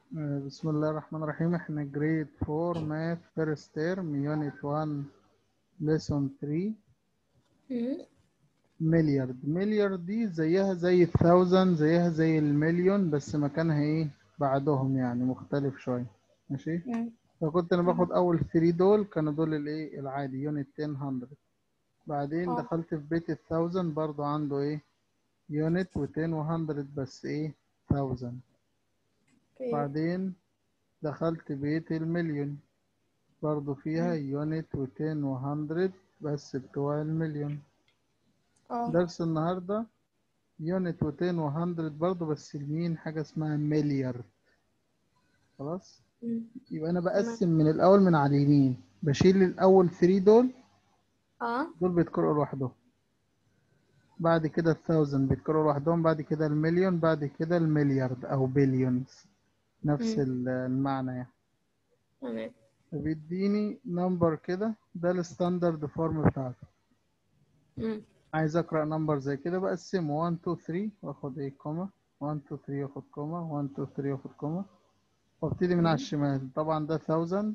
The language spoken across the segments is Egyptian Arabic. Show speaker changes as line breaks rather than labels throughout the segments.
آه، بسم الله الرحمن الرحيم احنا جريد 4 ماث فيرست تيرم يونت 1 ليسون 3
مم.
مليارد مليارد دي زيها زي الثاوزند زيها زي المليون بس مكانها ايه بعدهم يعني مختلف شوية ماشي
مم.
فكنت انا باخد اول 3 دول كانوا دول الايه العادي يونت 10 100 بعدين
اه.
دخلت في بيت الثاوزند برضو عنده ايه يونت و10 و100 بس ايه 1000
اوكي.
بعدين دخلت بيت المليون برضو فيها يونت و10 و100 بس بتوع المليون
اه
درس النهاردة يونت و10 و100 برضو بس المين حاجة اسمها مليارد خلاص
مم.
يبقى أنا بقسم من الأول من على اليمين بشيل الأول 3 دول
اه
دول بيتقرأوا لوحدهم بعد كده الثاوزند بيتقرأوا لوحدهم بعد كده المليون بعد كده المليارد أو بليونز نفس
مم.
ال- المعنى يعني
تمام
فبيديني نمبر كده ده الستاندرد فورم بتاعته
مم.
عايز اقرا نمبر زي كده بقسمه 1 2 3 واخد ايه كوما 1 2 3 واخد كوما 1 2 3 واخد كوما وابتدي من على الشمال طبعا ده 1000
مم.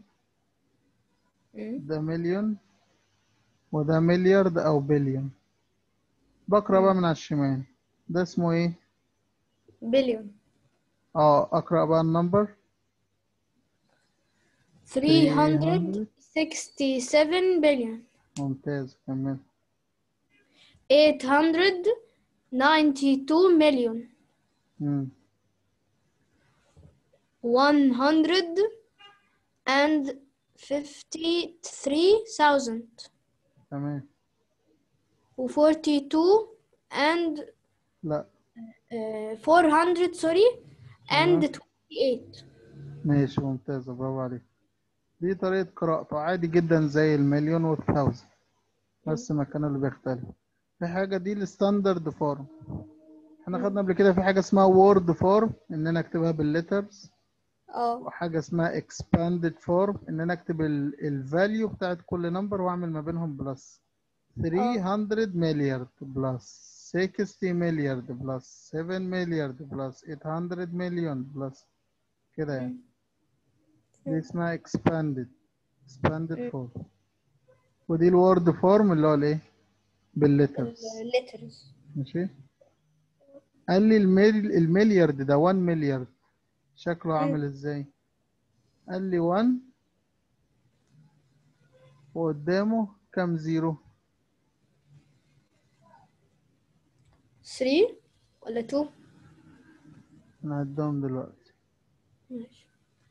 ده مليون وده مليارد او بليون بقرا بقى
مم.
من على الشمال ده اسمه ايه
بليون
اه اقرا بقى النمبر 300
367 بليون
ممتاز كمل
892 مليون
مم.
153,000
تمام
و 42 and
لا
uh, 400 sorry and
أيوة.
28
ماشي ممتازة برافو عليك دي طريقة قراءته عادي جدا زي المليون والثاوزند بس مكانه اللي بيختلف في حاجة دي الستاندرد فورم احنا خدنا قبل كده في حاجة اسمها وورد فورم ان انا اكتبها بالليترز
اه
وحاجة اسمها expanded فورم ان انا اكتب الفاليو بتاعت كل نمبر واعمل ما بينهم بلس 300 مليارد بلس 60 مليارد بلس 7 مليارد بلس 800 مليون بلس كده يعني دي اسمها expanded expanded
مم.
form ودي الوورد فورم اللي هو الايه بالليترز
الليترز
ماشي قال لي الميل المليارد ده 1 مليارد شكله عامل ازاي قال لي 1 وقدامه كام زيرو
3 ولا 2
نعدهم دلوقتي
ماشي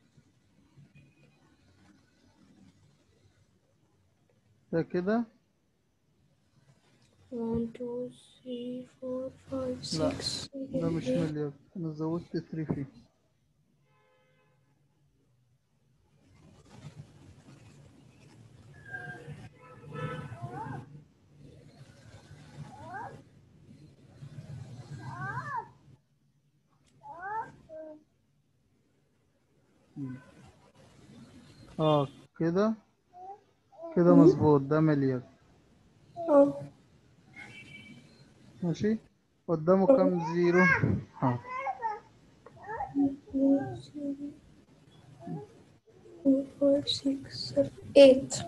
ده كده
1 2 3 4
لا
5 6
ده مش مليارد انا زودت 3 فيه اه كده كده مظبوط ده مليارد
اه
ماشي قدامه كام زيرو اه
4 6 7 8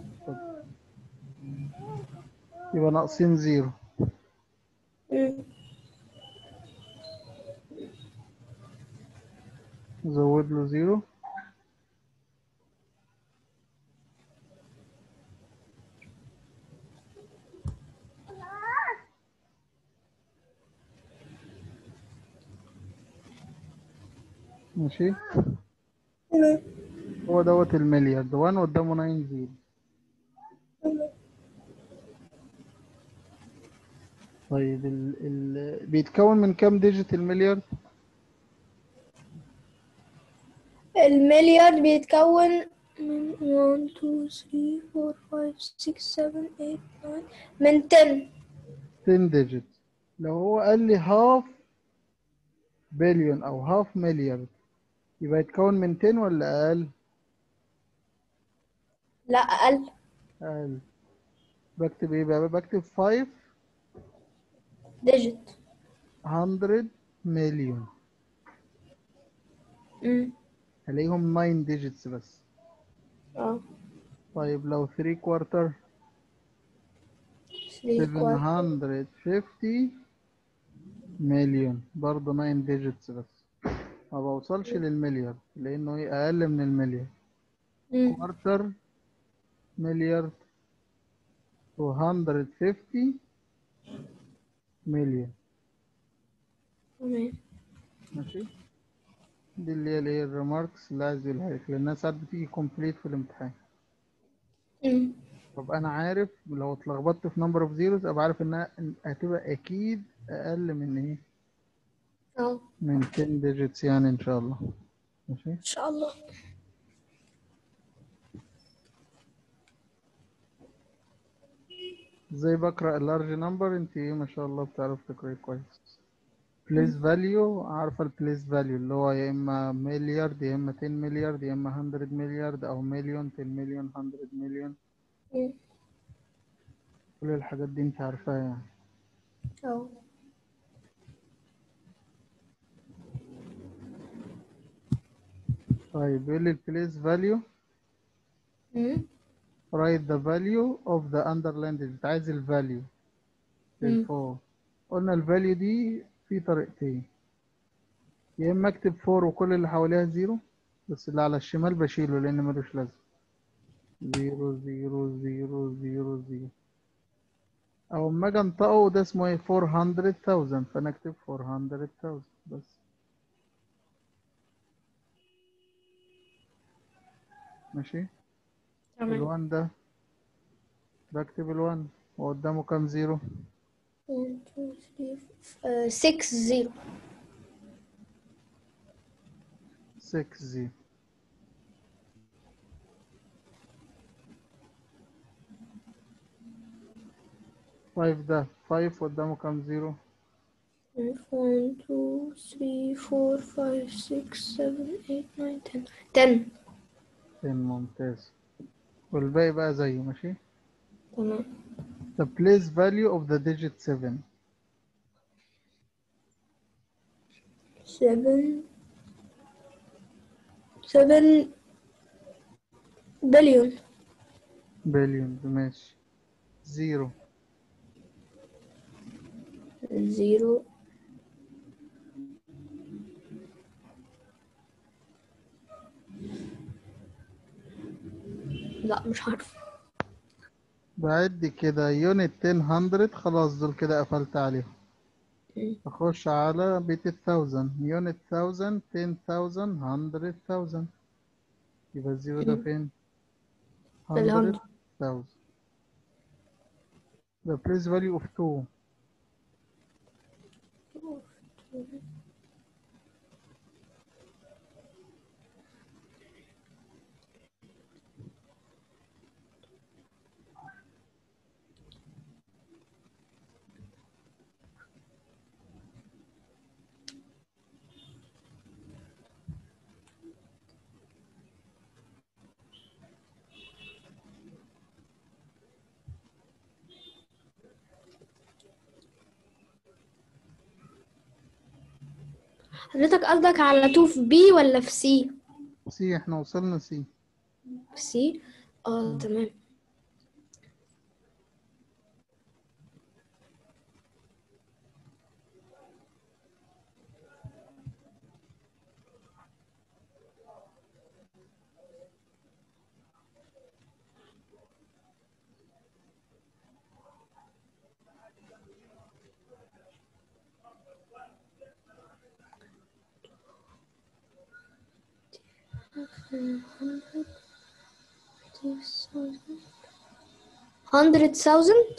يبقى ناقصين زيرو نزود له زيرو ماشي هو دوت المليارد 1 قدامه 9 زيرو طيب ال ال بيتكون من كام ديجيت المليارد؟
المليار بيتكون من 1 2 3 4 5 6 7 8 9 من 10
10 ديجيت لو هو قال لي هاف بليون او هاف مليارد يبقى يتكون من 10 ولا اقل؟
لا أقل
اقل بكتب ايه بقى؟ بكتب 5
ديجيت
100 مليون
مم.
هلاقيهم 9 digits بس
اه
طيب لو 3 quarter
3 quarter
750 مليون برضه 9 digits بس ما بوصلش للمليار لانه ايه اقل من المليار
مم.
كوارتر مليار 250 مليون
تمام
ماشي دي اللي هي الايه الريماركس اللي عايز يقولها لك لانها ساعات بتيجي كومبليت في الامتحان
مم.
طب انا عارف لو اتلخبطت في نمبر اوف زيروز ابقى عارف انها هتبقى اكيد اقل من ايه
اه
من 10 digits يعني ان شاء الله ماشي
ان شاء الله
ازاي بقرا اللارج نمبر انت ايه ما شاء الله بتعرف تقراي كويس بليس فاليو عارفه البليس فاليو اللي هو يا اما مليارد يا اما 10 مليارد يا اما 100 مليارد او مليون 10 مليون 100 مليون
مم.
كل الحاجات دي انت عارفاها يعني
اه
طيب بيقول لي البليس فاليو
مم.
write the value of the underlined digit عايز الفاليو للفور قلنا الفاليو دي في طريقتين يا اما اكتب فور وكل اللي حواليها زيرو بس اللي على الشمال بشيله لان ملوش لازمه زيرو زيرو زيرو زيرو زيرو او اما اجي انطقه ده اسمه ايه 400000 فانا اكتب 400000 بس ماشي
تمام
الوان ده بكتب الوان وقدامه كام زيرو
1 2 3 6 0
6 زيرو فايف ده فايف قدامه كام زيرو
1 2 3 4 5 6 7 8 9 10 10
10 ممتاز والباقي بقى زيه ماشي
تمام
the place value of the digit 7
7 7 بليون
billion ماشي زيرو
زيرو لا مش عارف
بعد كده يونت 10 100 خلاص دول كده قفلت عليهم
مم.
اخش على بيت الثاوزن يونت 1000 10000 100000 يبقى الزيرو ده
مم.
فين
في الهندرد.
100000 the place value of 2
حضرتك قصدك على 2 في بي ولا في سي
سي احنا وصلنا سي
في سي اه تمام hundred thousand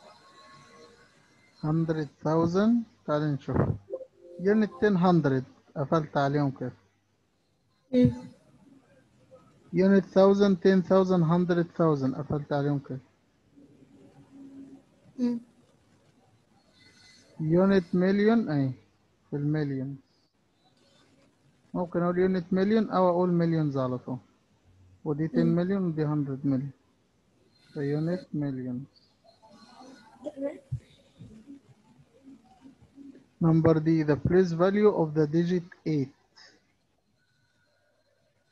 100000 تعال نشوف يونت 10 100 قفلت عليهم كده يونت 1000 10000 100000 قفلت عليهم كده يونت مليون اي في المليون ممكن اقول يونت مليون او اقول مليونز على طول ودي 10 مليون ودي 100 مليون يونت مليون Number D, the place value of the digit 8.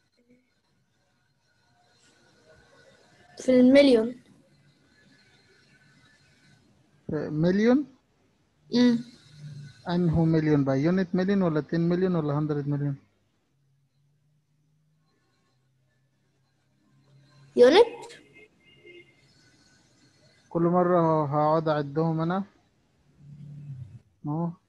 في المليون
مليون
امم
انهو مليون بقى يونت مليون ولا 10 مليون ولا 100 مليون
يونت
كل مرة هقعد أعدهم أنا أهو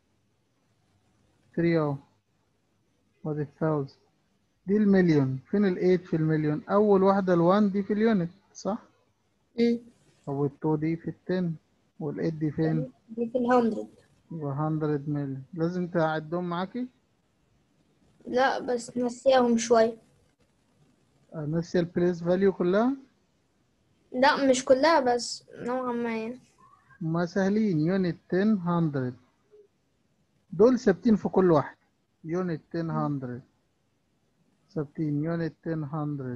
3 أهو وادي الثاوزن دي المليون فين الإيت في المليون أول واحدة الوان دي في اليونت صح؟
امم
أو التو دي في التن والإيت دي فين؟
دي في الهندرد
يبقى 100 مليون لازم تعدهم معاكي
لا بس نسيهم شوية
ناسية البليس فاليو كلها
لا مش كلها بس نوعا ما يعني
هما سهلين يونت 10 100 دول ثابتين في كل واحد يونت 10 100 ثابتين يونت 10 100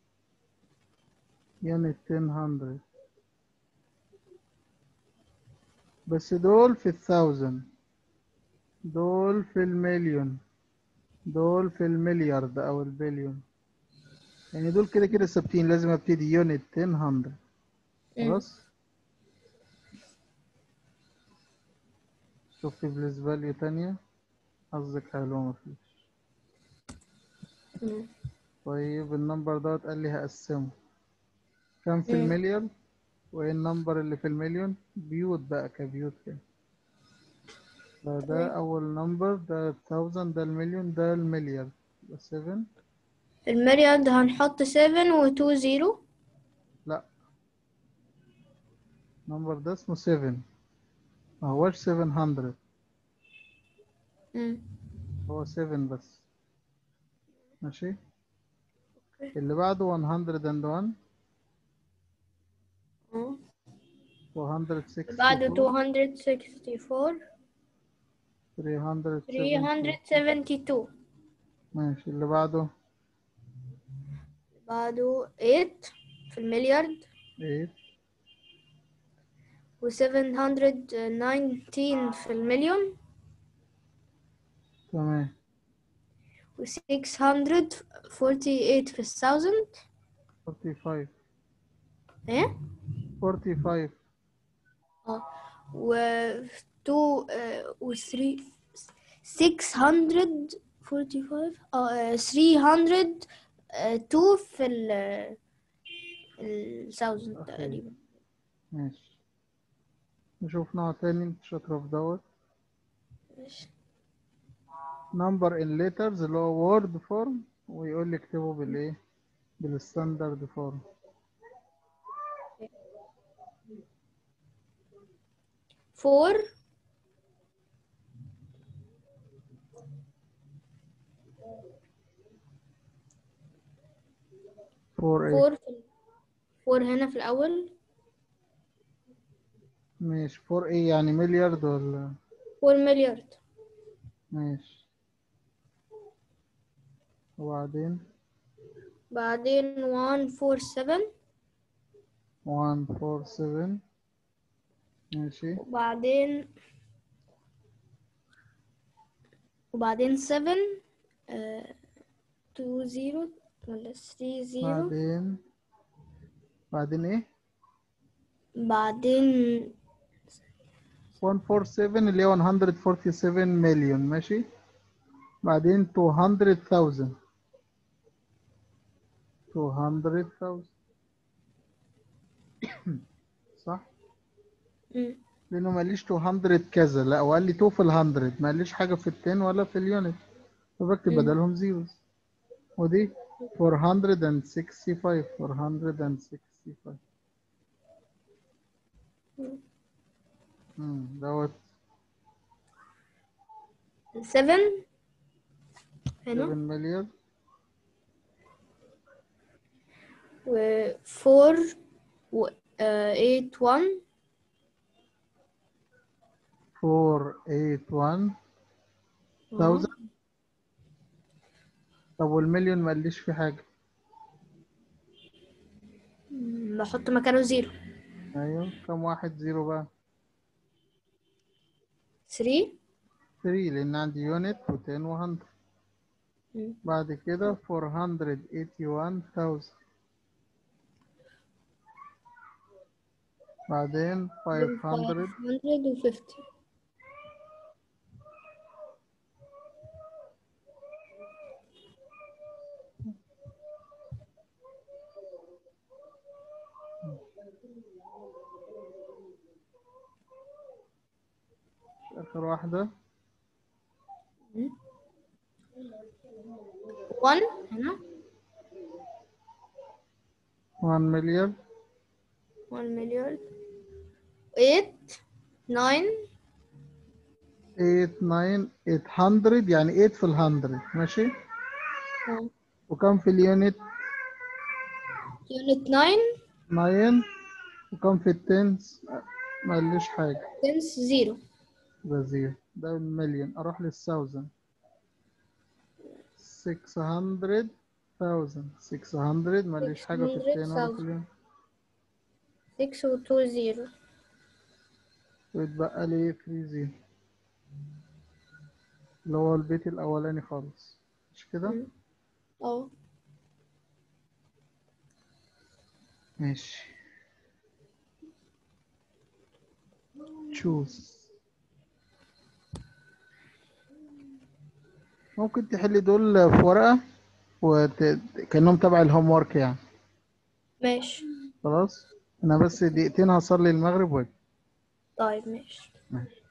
يونت 10 100 بس دول في الثاوزن دول في المليون دول في المليارد او البليون يعني دول كده كده ثابتين لازم ابتدي يونت 10 100
مم.
خلاص شوفي بليس فاليو تانية حظك حلو مفيش
مم.
طيب النمبر دوت قال لي هقسمه كام في
مم.
المليون وايه النمبر اللي في المليون بيوت بقى كبيوت كده فده
مم.
اول نمبر ده 1000 ده المليون ده المليار يبقى 7
المليارد هنحط 7 و 2 0
لا النمبر ده اسمه 7 ما هوش 700
مم.
هو 7 بس ماشي
اوكي
اللي بعده 101
اه.
464
بعده 264
372
372
ماشي اللي بعده
بعده 8 في المليارد
8
و 719 في المليون
تمام
و 648 في الثاوزند
45
ايه
45
اه و 2 و 3 645 اه 302 في ال الثاوزند
أوكي.
تقريبا
ماشي نشوف نوع تاني انت شاطرة في دوت
ماشي
number in letters اللي هو word form ويقول لي اكتبه بالايه بالستاندرد فورم
فور
فور ايه
فور في فور هنا في الأول
ماشي فور ايه يعني مليارد ولا
فور مليارد
ماشي وبعدين
بعدين وان فور سفن
147 ماشي
وبعدين وبعدين سفن تو زيرو ولا ثري زيرو
بعدين بعدين ايه
بعدين
147 اللي هو 147 مليون ماشي بعدين 200,000 200,000 صح
مم.
لانه ما قاليش 200 كذا لا هو قال لي 2 في ال 100 ما قاليش حاجه في ال 10 ولا في اليونت فبكتب
مم.
بدلهم زيروز ودي 465 465
مم.
امم دوت
سفن
7
هنا
مليار
و فور و ايت وان
481 1000 طب والمليون ما قاليش في حاجه
بحط مكانه زيرو
ايوه كم واحد زيرو بقى
ثري
3 لان عندي يونت و10 و100 بعد كده 481000 بعدين 500
550
آخر واحدة
1 هنا
1 مليار
1 مليار 8 9
8 9 800 يعني 8 في ال 100 ماشي وكم في اليونت
يونت 9
9 وكم في التنس ما قاليش حاجة
تنس 0
ده زيرو ده المليون أروح للثاوزند 600 thousand 600 ما قاليش حاجة في التاني ولا في
600,000.
اليونت
6 و 2 0
ويتبقى لي 3 زيرو اللي هو البيت الأولاني خالص مش كده؟
اه
ماشي choose ممكن تحلي دول في ورقة وت... كأنهم تبع الهوم ورك يعني
ماشي
خلاص أنا بس دقيقتين هصلي المغرب واجي
طيب ماشي
ماشي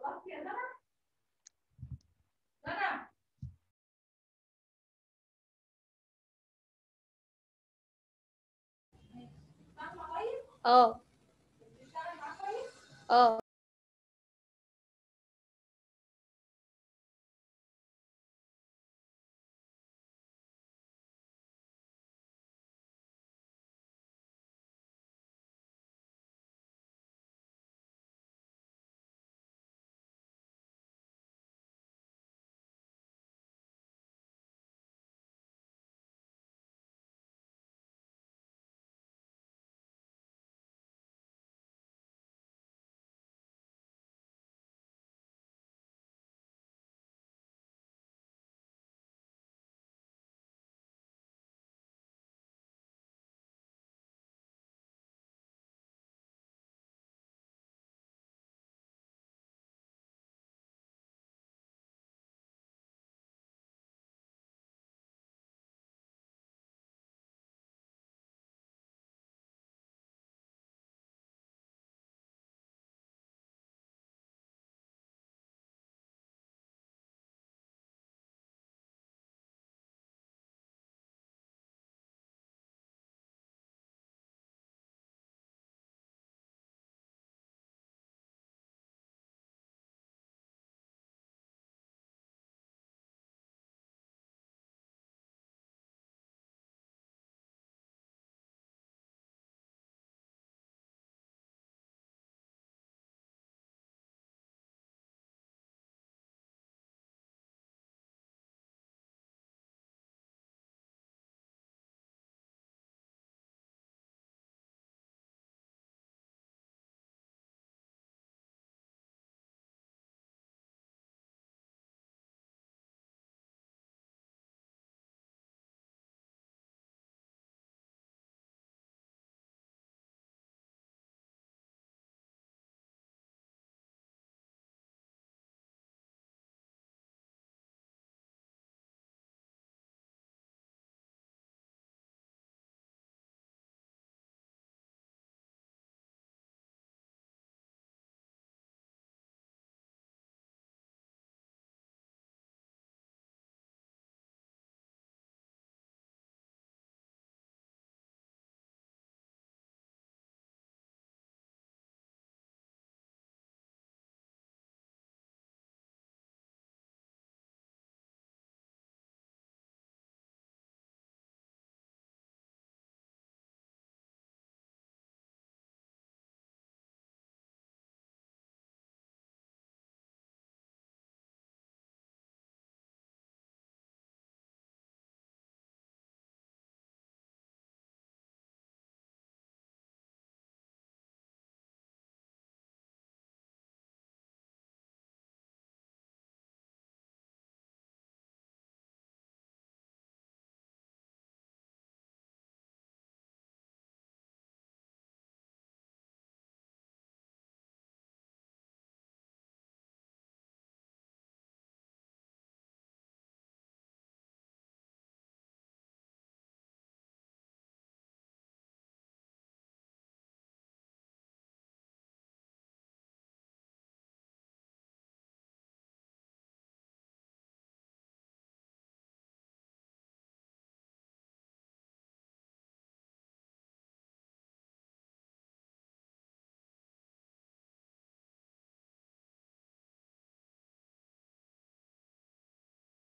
اه اه